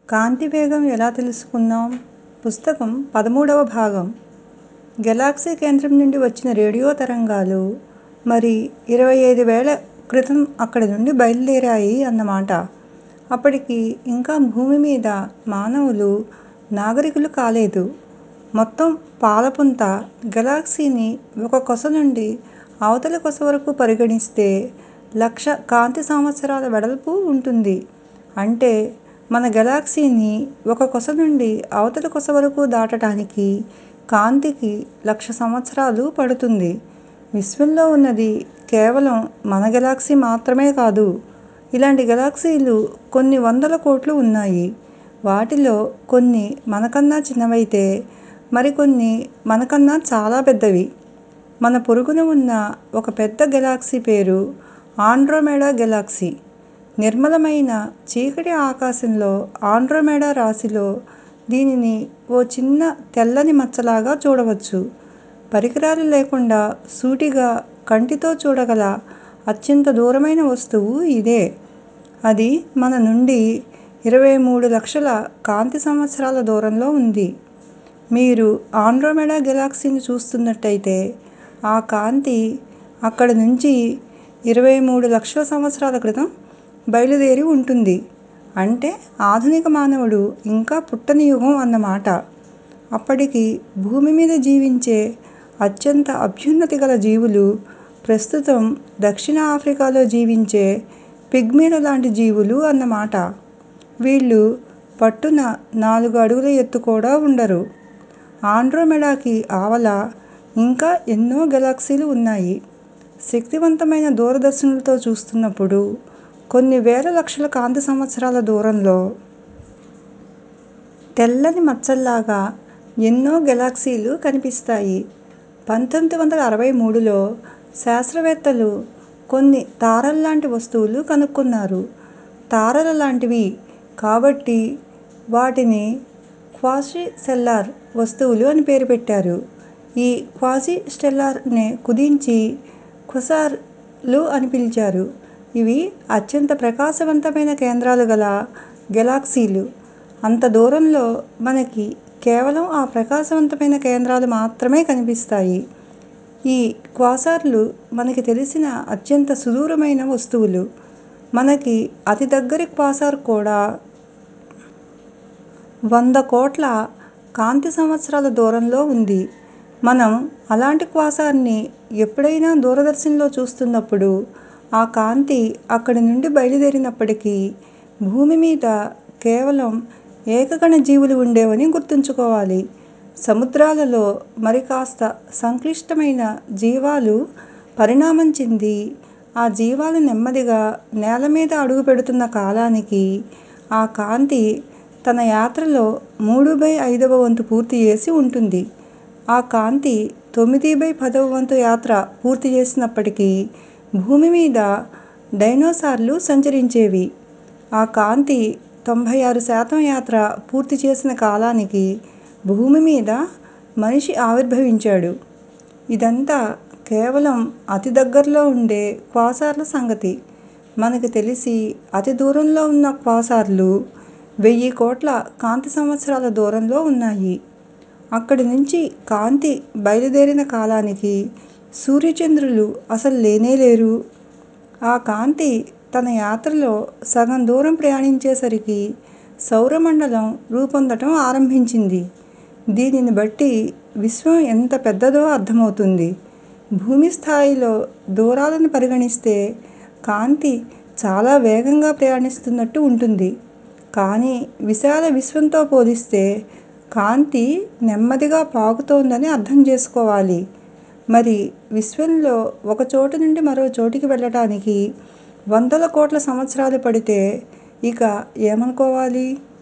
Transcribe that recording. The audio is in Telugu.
కాంతి వేగం ఎలా తెలుసుకుందాం పుస్తకం పదమూడవ భాగం గెలాక్సీ కేంద్రం నుండి వచ్చిన రేడియో తరంగాలు మరి ఇరవై ఐదు వేల క్రితం అక్కడి నుండి బయలుదేరాయి అన్నమాట అప్పటికి ఇంకా భూమి మీద మానవులు నాగరికులు కాలేదు మొత్తం పాలపుంత గెలాక్సీని ఒక కొస నుండి అవతలి కొస వరకు పరిగణిస్తే లక్ష కాంతి సంవత్సరాల వెడల్పు ఉంటుంది అంటే మన గెలాక్సీని ఒక కొస నుండి అవతలి కొస వరకు దాటడానికి కాంతికి లక్ష సంవత్సరాలు పడుతుంది విశ్వంలో ఉన్నది కేవలం మన గెలాక్సీ మాత్రమే కాదు ఇలాంటి గెలాక్సీలు కొన్ని వందల కోట్లు ఉన్నాయి వాటిలో కొన్ని మనకన్నా చిన్నవైతే మరికొన్ని మనకన్నా చాలా పెద్దవి మన పొరుగున ఉన్న ఒక పెద్ద గెలాక్సీ పేరు ఆండ్రోమెడా గెలాక్సీ నిర్మలమైన చీకటి ఆకాశంలో ఆండ్రోమెడా రాశిలో దీనిని ఓ చిన్న తెల్లని మచ్చలాగా చూడవచ్చు పరికరాలు లేకుండా సూటిగా కంటితో చూడగల అత్యంత దూరమైన వస్తువు ఇదే అది మన నుండి ఇరవై మూడు లక్షల కాంతి సంవత్సరాల దూరంలో ఉంది మీరు ఆండ్రోమెడా గెలాక్సీని చూస్తున్నట్టయితే ఆ కాంతి అక్కడి నుంచి ఇరవై మూడు లక్షల సంవత్సరాల క్రితం బయలుదేరి ఉంటుంది అంటే ఆధునిక మానవుడు ఇంకా పుట్టని యుగం అన్నమాట అప్పటికి భూమి మీద జీవించే అత్యంత అభ్యున్నతి గల జీవులు ప్రస్తుతం దక్షిణ ఆఫ్రికాలో జీవించే పిగ్మీల లాంటి జీవులు అన్నమాట వీళ్ళు పట్టున నాలుగు అడుగుల ఎత్తు కూడా ఉండరు ఆండ్రోమెడాకి ఆవల ఇంకా ఎన్నో గెలాక్సీలు ఉన్నాయి శక్తివంతమైన దూరదర్శనులతో చూస్తున్నప్పుడు కొన్ని వేల లక్షల కాంతి సంవత్సరాల దూరంలో తెల్లని మచ్చల్లాగా ఎన్నో గెలాక్సీలు కనిపిస్తాయి పంతొమ్మిది వందల అరవై మూడులో శాస్త్రవేత్తలు కొన్ని తారల్లాంటి వస్తువులు కనుక్కున్నారు తారల లాంటివి కాబట్టి వాటిని క్వాసీ సెల్లార్ వస్తువులు అని పేరు పెట్టారు ఈ క్వాసీ స్టెల్లార్నే కుదించి క్వసార్లు అని పిలిచారు ఇవి అత్యంత ప్రకాశవంతమైన కేంద్రాలు గల గెలాక్సీలు అంత దూరంలో మనకి కేవలం ఆ ప్రకాశవంతమైన కేంద్రాలు మాత్రమే కనిపిస్తాయి ఈ క్వాసార్లు మనకి తెలిసిన అత్యంత సుదూరమైన వస్తువులు మనకి అతి దగ్గరి క్వాసార్ కూడా వంద కోట్ల కాంతి సంవత్సరాల దూరంలో ఉంది మనం అలాంటి క్వాసార్ని ఎప్పుడైనా దూరదర్శన్లో చూస్తున్నప్పుడు ఆ కాంతి అక్కడి నుండి బయలుదేరినప్పటికీ భూమి మీద కేవలం ఏకకణ జీవులు ఉండేవని గుర్తుంచుకోవాలి సముద్రాలలో మరి కాస్త సంక్లిష్టమైన జీవాలు పరిణామం చెంది ఆ జీవాలు నెమ్మదిగా నేల మీద అడుగు పెడుతున్న కాలానికి ఆ కాంతి తన యాత్రలో మూడు బై ఐదవ వంతు పూర్తి చేసి ఉంటుంది ఆ కాంతి తొమ్మిది బై పదవ వంతు యాత్ర పూర్తి చేసినప్పటికీ భూమి మీద డైనోసార్లు సంచరించేవి ఆ కాంతి తొంభై ఆరు శాతం యాత్ర పూర్తి చేసిన కాలానికి భూమి మీద మనిషి ఆవిర్భవించాడు ఇదంతా కేవలం అతి దగ్గరలో ఉండే క్వాసార్ల సంగతి మనకి తెలిసి అతి దూరంలో ఉన్న క్వాసార్లు వెయ్యి కోట్ల కాంతి సంవత్సరాల దూరంలో ఉన్నాయి అక్కడి నుంచి కాంతి బయలుదేరిన కాలానికి సూర్యచంద్రులు అసలు లేనే లేరు ఆ కాంతి తన యాత్రలో సగం దూరం ప్రయాణించేసరికి సౌరమండలం రూపొందటం ఆరంభించింది దీనిని బట్టి విశ్వం ఎంత పెద్దదో అర్థమవుతుంది భూమి స్థాయిలో దూరాలను పరిగణిస్తే కాంతి చాలా వేగంగా ప్రయాణిస్తున్నట్టు ఉంటుంది కానీ విశాల విశ్వంతో పోలిస్తే కాంతి నెమ్మదిగా పాకుతోందని అర్థం చేసుకోవాలి మరి విశ్వంలో ఒక చోటు నుండి మరో చోటికి వెళ్ళటానికి వందల కోట్ల సంవత్సరాలు పడితే ఇక ఏమనుకోవాలి